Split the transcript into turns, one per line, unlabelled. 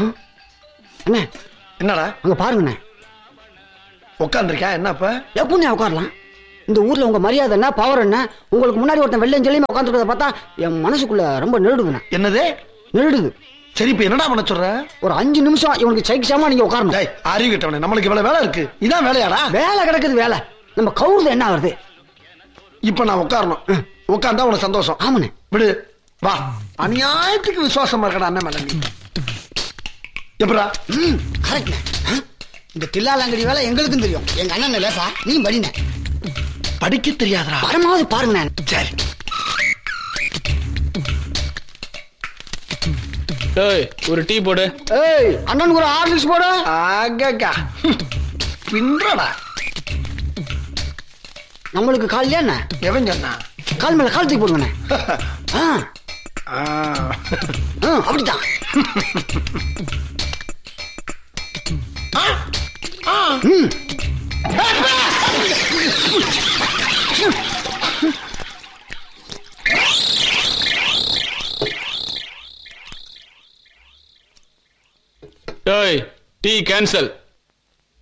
அண்ணே
என்னடா
அங்க பாருங்கண்ணே
உட்காந்துருக்கா என்னப்ப
எப்படிண்ணே உட்காரலாம் இந்த ஊர்ல உங்க மரியாதை என்ன பவர் என்ன உங்களுக்கு முன்னாடி ஒருத்தன் வெள்ளையும் சொல்லியுமா உட்காந்துருக்கத பார்த்தா என் மனசுக்குள்ள ரொம்ப நெருடுதுண்ணே
என்னது
நெருடுது
சரி இப்ப என்னடா பண்ண சொல்ற
ஒரு அஞ்சு நிமிஷம் இவனுக்கு சைக்கிஷமா நீங்க உட்காரணும்
டேய் அறிவு கிட்டவனே நம்மளுக்கு இவ்வளவு வேலை இருக்கு இதான் வேலையாடா
வேலை கிடக்குது வேலை நம்ம கவுருது என்ன ஆகுது
இப்ப நான் உட்காரணும் உட்கார்ந்தா உனக்கு சந்தோஷம்
ஆமாண்ணே
விடு வா அநியாயத்துக்கு விசுவாசமா இருக்கடா அண்ணன் மேல நீ எப்படா
ம் கரெக்ட்ண்ணே ஆ? இந்த தில்லாலங்கடி வேலை எங்களுக்கும் தெரியும் எங்க அண்ணன் லேசா நீ படிண்ணே
படிக்க தெரியாதடா
பரமாவது பாருங்கண்ணே
சரி
ஏய் ஒரு டீ போடு
ஏய் அண்ணனுக்கு ஒரு ஆர்டர்ஸ் போடு
ஆகா பின்றடா
நம்மளுக்கு காலையில என்ன
எவன் சொன்னா
கால் மேல கால் தூக்கி போடுங்கண்ணே ஆ
ஆ.
ஆ, அப்படித்தான் ம்
ஏய் டீ கேன்சல்